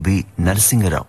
B Narasingarao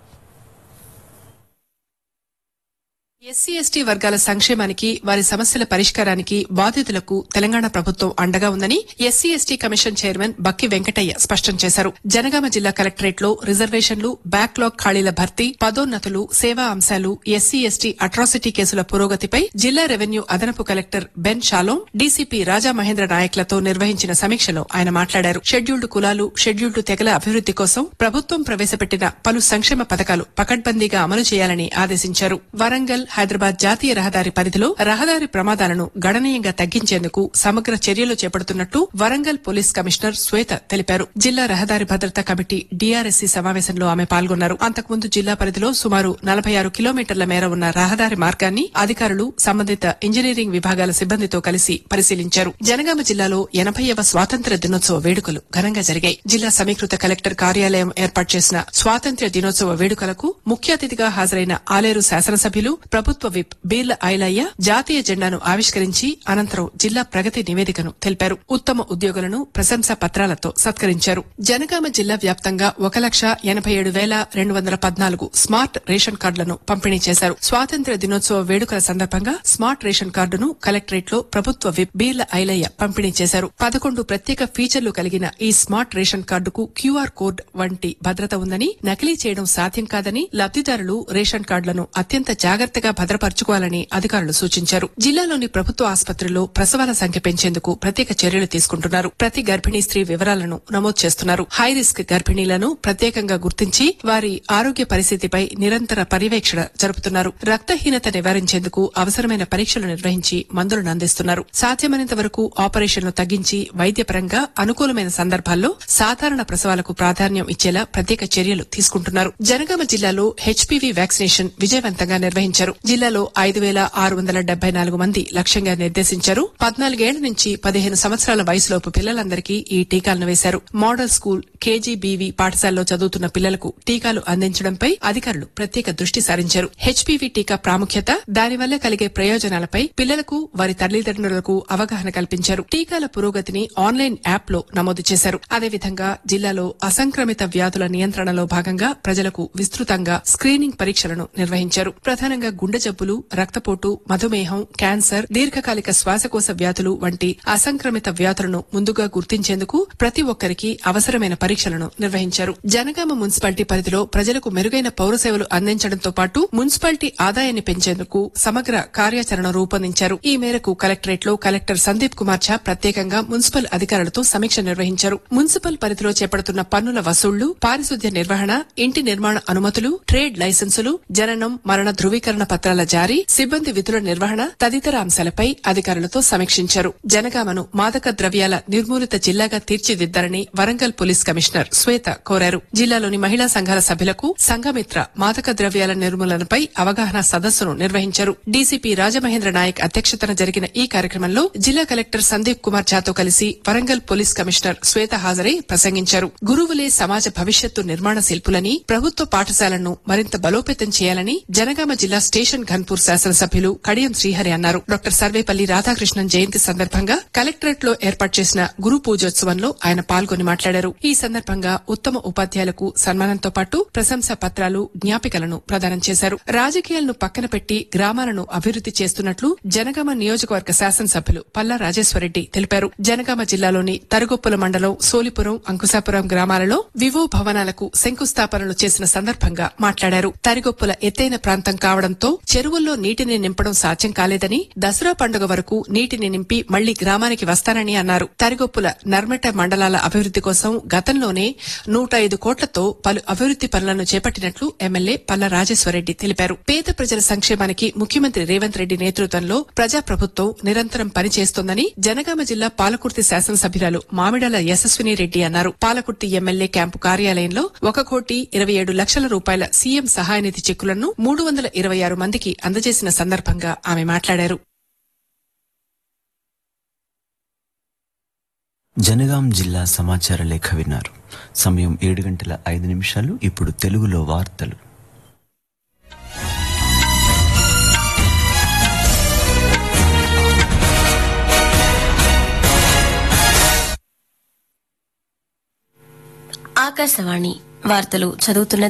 SC ST వర్గాల సంక్షేమానికి వారి సమస్యల పరిష్కారానికి బాధితులకు తెలంగాణ ప్రభుత్వం అండగా ఉందని SC ST commission chairman Bakki Venkataiah స్పష్టం చేశారు జనగామ జిల్లా కలెక్టరేట్ లో రిజర్వేషన్లు బ్యాక్లాగ్ ఖాళీల భర్తీ పదోన్నతులు సేవా అంశాలు ఎస్సీ ఎస్టీ అట్రాసిటీ కేసుల పురోగతిపై జిల్లా రెవెన్యూ అదనపు collector Ben Shalom DCP Raja Mahendra నాయక్లతో నిర్వహించిన సమీక్షలో ఆయన మాట్లాడారు షెడ్యూల్డ్ కులాలు షెడ్యూల్డ్ తెగల అభివృద్ది కోసం ప్రభుత్వం ప్రవేశపెట్టిన పలు సంక్షేమ పథకాలు పకడ్బందీగా అమలు చేయాలని ఆదేశించారు వరంగల్ హైదరాబాద్ జాతీయ రహదారి పరిధిలో రహదారి ప్రమాదాలను గణనీయంగా తగ్గించేందుకు సమగ్ర చర్యలు చేపడుతున్నట్టు వరంగల్ పోలీస్ కమిషనర్ శ్వేత తెలిపారు జిల్లా రహదారి భద్రతా కమిటీ డీఆర్ఎస్సీ సమావేశంలో ఆమె పాల్గొన్నారు అంతకుముందు జిల్లా పరిధిలో సుమారు నలభై ఆరు కిలోమీటర్ల మేర ఉన్న రహదారి మార్గాన్ని అధికారులు సంబంధిత ఇంజనీరింగ్ విభాగాల సిబ్బందితో కలిసి పరిశీలించారు జనగామ జిల్లాలో ఎనభైవ స్వాతంత్ర్య దినోత్సవ వేడుకలు ఘనంగా జరిగాయి జిల్లా సమీకృత కలెక్టర్ కార్యాలయం ఏర్పాటు చేసిన స్వాతంత్ర్య దినోత్సవ వేడుకలకు ముఖ్య అతిథిగా హాజరైన ఆలేరు శాసనసభ్యులు ప్రభుత్వ విప్ బీర్ల ఐలయ్య జాతీయ జెండాను ఆవిష్కరించి అనంతరం జిల్లా ప్రగతి నివేదికను తెలిపారు ఉత్తమ ఉద్యోగులను ప్రశంసా పత్రాలతో సత్కరించారు జనగామ జిల్లా వ్యాప్తంగా ఒక లక్ష ఎనభై ఏడు వేల రెండు వందల పద్నాలుగు స్మార్ట్ రేషన్ కార్డులను పంపిణీ చేశారు స్వాతంత్ర్య దినోత్సవ వేడుకల సందర్భంగా స్మార్ట్ రేషన్ కార్డును కలెక్టరేట్ లో ప్రభుత్వ విప్ బీర్ల ఐలయ్య పంపిణీ చేశారు పదకొండు ప్రత్యేక ఫీచర్లు కలిగిన ఈ స్మార్ట్ రేషన్ కార్డుకు క్యూఆర్ కోడ్ వంటి భద్రత ఉందని నకిలీ చేయడం సాధ్యం కాదని లబ్దిదారులు రేషన్ కార్డులను అత్యంత జాగ్రత్తగా భద్రపరచుకోవాలని అధికారులు సూచించారు జిల్లాలోని ప్రభుత్వ ఆసుపత్రుల్లో ప్రసవాల సంఖ్య పెంచేందుకు ప్రత్యేక చర్యలు తీసుకుంటున్నారు ప్రతి గర్భిణీ స్త్రీ వివరాలను నమోదు చేస్తున్నారు హై రిస్క్ గర్భిణీలను ప్రత్యేకంగా గుర్తించి వారి ఆరోగ్య పరిస్థితిపై నిరంతర పర్యవేక్షణ జరుపుతున్నారు రక్తహీనత నివారించేందుకు అవసరమైన పరీక్షలు నిర్వహించి మందులను అందిస్తున్నారు సాధ్యమైనంత వరకు ఆపరేషన్లు తగ్గించి వైద్యపరంగా అనుకూలమైన సందర్భాల్లో సాధారణ ప్రసవాలకు ప్రాధాన్యం ఇచ్చేలా ప్రత్యేక చర్యలు తీసుకుంటున్నారు జనగామ జిల్లాలో హెచ్పీవీ వ్యాక్సినేషన్ విజయవంతంగా నిర్వహించారు జిల్లాలో ఐదు వేల ఆరు వందల డెబ్బై నాలుగు మంది లక్ష్యంగా నిర్దేశించారు పద్నాలుగేళ్ల నుంచి పదిహేను సంవత్సరాల వయసులోపు పిల్లలందరికీ ఈ టీకాలను వేశారు మోడల్ స్కూల్ కేజీబీవీ పాఠశాలలో చదువుతున్న పిల్లలకు టీకాలు అందించడంపై అధికారులు ప్రత్యేక దృష్టి సారించారు హెచ్పీవీ టీకా ప్రాముఖ్యత దానివల్ల కలిగే ప్రయోజనాలపై పిల్లలకు వారి తల్లిదండ్రులకు అవగాహన కల్పించారు టీకాల పురోగతిని ఆన్లైన్ యాప్ లో నమోదు చేశారు అదేవిధంగా జిల్లాలో అసంక్రమిత వ్యాధుల నియంత్రణలో భాగంగా ప్రజలకు విస్తృతంగా స్క్రీనింగ్ పరీక్షలను నిర్వహించారు ప్రధానంగా గుండె జబ్బులు రక్తపోటు మధుమేహం క్యాన్సర్ దీర్ఘకాలిక శ్వాసకోశ వ్యాధులు వంటి అసంక్రమిత వ్యాధులను ముందుగా గుర్తించేందుకు ప్రతి ఒక్కరికి అవసరమైన పరీక్షలను నిర్వహించారు జనగామ మున్సిపాలిటీ పరిధిలో ప్రజలకు మెరుగైన పౌర సేవలు అందించడంతో పాటు మున్సిపాలిటీ ఆదాయాన్ని పెంచేందుకు సమగ్ర కార్యాచరణ రూపొందించారు ఈ మేరకు కలెక్టరేట్ లో కలెక్టర్ సందీప్ కుమార్ ఝా ప్రత్యేకంగా మున్సిపల్ అధికారులతో సమీక్ష నిర్వహించారు మున్సిపల్ పరిధిలో చేపడుతున్న పన్నుల వసూళ్లు పారిశుద్ధ్య నిర్వహణ ఇంటి నిర్మాణ అనుమతులు ట్రేడ్ లైసెన్సులు జననం మరణ ధృవీకరణ పత్రాల జారీ సిబ్బంది విధుల నిర్వహణ తదితర అంశాలపై అధికారులతో సమీక్షించారు జనగామను మాదక ద్రవ్యాల నిర్మూలిత జిల్లాగా తీర్చిదిద్దారని వరంగల్ పోలీస్ కమిషనర్ శ్వేత కోరారు జిల్లాలోని మహిళా సంఘాల సభ్యులకు సంఘమిత్ర మాదక ద్రవ్యాల నిర్మూలనపై అవగాహన సదస్సును నిర్వహించారు డీసీపీ రాజమహేంద్ర నాయక్ అధ్యక్షతన జరిగిన ఈ కార్యక్రమంలో జిల్లా కలెక్టర్ సందీప్ కుమార్ ఝాతో కలిసి వరంగల్ పోలీస్ కమిషనర్ శ్వేత హాజరై ప్రసంగించారు గురువులే సమాజ భవిష్యత్తు నిర్మాణ శిల్పులని ప్రభుత్వ పాఠశాలను మరింత బలోపేతం చేయాలని జనగామ జిల్లా స్టేషన్ ఘన్పూర్ శాసనసభ్యులు కడియం శ్రీహరి అన్నారు డాక్టర్ సర్వేపల్లి రాధాకృష్ణన్ జయంతి సందర్భంగా కలెక్టరేట్ లో ఏర్పాటు చేసిన గురు పూజోత్సవంలో ఆయన పాల్గొని మాట్లాడారు ఈ సందర్భంగా ఉత్తమ ఉపాధ్యాయులకు సన్మానంతో పాటు ప్రశంసా పత్రాలు జ్ఞాపికలను ప్రదానం చేశారు రాజకీయాలను పక్కన పెట్టి గ్రామాలను అభివృద్ది చేస్తున్నట్లు జనగామ నియోజకవర్గ శాసనసభ్యులు పల్లా రాజేశ్వరరెడ్డి తెలిపారు జనగామ జిల్లాలోని తరగొప్పుల మండలం సోలిపురం అంకుశాపురం గ్రామాలలో వివో భవనాలకు శంకుస్థాపనలు చేసిన సందర్భంగా మాట్లాడారు తరిగొప్పుల ఎత్తైన ప్రాంతం కావడంతో చెరువుల్లో నీటిని నింపడం సాధ్యం కాలేదని దసరా పండుగ వరకు నీటిని నింపి మళ్లీ గ్రామానికి వస్తానని అన్నారు తరిగొప్పుల నర్మట మండలాల అభివృద్ది కోసం గతంలోనే నూట ఐదు కోట్లతో పలు అభివృద్ది పనులను చేపట్టినట్లు ఎమ్మెల్యే పల్ల రాజేశ్వరరెడ్డి తెలిపారు పేద ప్రజల సంక్షేమానికి ముఖ్యమంత్రి రేవంత్ రెడ్డి నేతృత్వంలో ప్రజాప్రభుత్వం నిరంతరం పనిచేస్తోందని జనగామ జిల్లా పాలకుర్తి శాసనసభ్యురాలు మామిడాల యశస్విని రెడ్డి అన్నారు పాలకుర్తి ఎమ్మెల్యే క్యాంపు కార్యాలయంలో ఒక కోటి ఇరవై ఏడు లక్షల రూపాయల సీఎం సహాయనిధి చెక్కులను మూడు వందల ఇరవై ఆరు మందికి అందజేసిన సందర్భంగా ఆమె మాట్లాడారు జనగాం జిల్లా సమాచార లేఖ విన్నారు సమయం ఏడు గంటల ఐదు నిమిషాలు ఇప్పుడు తెలుగులో వార్తలు ఆకాశవాణి వార్తలు చదువుతున్నది